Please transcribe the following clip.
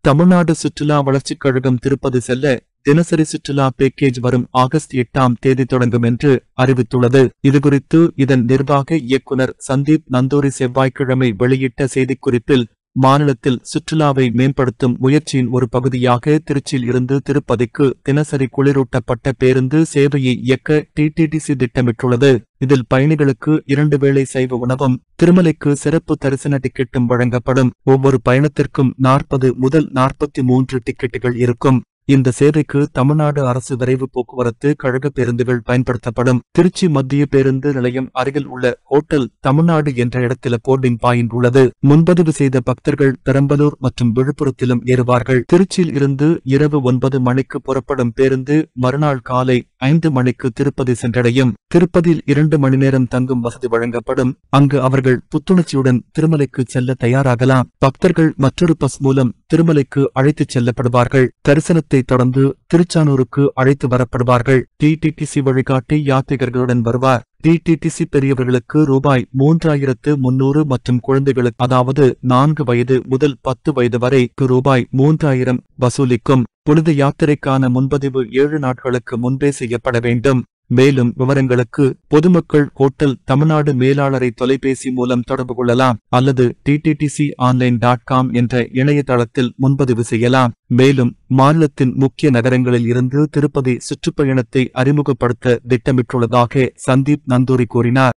தமிழ்நாடு சுற்றுலா வளர்ச்சிக் கழகம் திருப்பதி செல்ல தினசரி சுற்றுலா பேக்கேஜ் வரும் ஆகஸ்ட் எட்டாம் தேதி தொடங்கும் என்று அறிவித்துள்ளது இதுகுறித்து இதன் நிர்வாக இயக்குனர் சந்தீப் நந்தூரி செவ்வாய்க்கிழமை வெளியிட்ட செய்திக்குறிப்பில் மாநிலத்தில் சுற்றுலாவை மேம்படுத்தும் முயற்சியின் ஒரு பகுதியாக திருச்சியில் இருந்து திருப்பதிக்கு தினசரி குளிரூட்டப்பட்ட பேருந்து சேவையை இயக்க டிடிடிசி திட்டமிட்டுள்ளது இதில் பயணிகளுக்கு இரண்டு வேளை சைவ உணவும் திருமலைக்கு சிறப்பு தரிசன டிக்கெட்டும் வழங்கப்படும் ஒவ்வொரு பயணத்திற்கும் நாற்பது முதல் நாற்பத்தி மூன்று டிக்கெட்டுகள் இருக்கும் இந்த சேவைக்கு தமிழ்நாடு அரசு விரைவு போக்குவரத்து கழக பேருந்துகள் பயன்படுத்தப்படும் திருச்சி மத்திய பேருந்து நிலையம் அருகில் உள்ள ஹோட்டல் தமிழ்நாடு என்ற இடத்தில் போர்டிங் பாயிண்ட் உள்ளது முன்பதிவு செய்த பக்தர்கள் பெரம்பலூர் மற்றும் விழுப்புரத்திலும் ஏறுவார்கள் திருச்சியில் இருந்து இரவு ஒன்பது மணிக்கு புறப்படும் பேருந்து மறுநாள் காலை ஐந்து மணிக்கு திருப்பதி சென்றடையும் திருப்பதியில் இரண்டு மணி நேரம் தங்கும் வசதி வழங்கப்படும் அங்கு அவர்கள் புத்துணர்ச்சியுடன் திருமலைக்கு செல்ல தயாராகலாம் பக்தர்கள் மற்றொரு பஸ் மூலம் திருமலைக்கு அழைத்துச் செல்லப்படுவார்கள் தரிசனத்தை தொடர்ந்து திருச்சானூருக்கு அழைத்து வரப்படுவார்கள் டிடிடிசி வழிகாட்டி யாத்ரிகர்களுடன் வருவார் டிடிடிசி பெரியவர்களுக்கு ரூபாய் மூன்றாயிரத்து முன்னூறு மற்றும் குழந்தைகளுக்கு அதாவது நான்கு வயது முதல் பத்து வயது வரைக்கு ரூபாய் மூன்றாயிரம் வசூலிக்கும் புனித யாத்திரைக்கான முன்பதிவு ஏழு நாட்களுக்கு முன்பே செய்யப்பட வேண்டும் மேலும் விவரங்களுக்கு பொதுமக்கள் ஹோட்டல் தமிழ்நாடு மேலாளரை தொலைபேசி மூலம் தொடர்பு கொள்ளலாம் அல்லது டிடிடிசி ஆன்லைன் டாட் காம் என்ற இணையதளத்தில் முன்பதிவு செய்யலாம் மேலும் மாநிலத்தின் முக்கிய நகரங்களில் இருந்து திருப்பதி சுற்றுப்பயணத்தை அறிமுகப்படுத்த திட்டமிட்டுள்ளதாக சந்தீப் நந்தூரி கூறினார்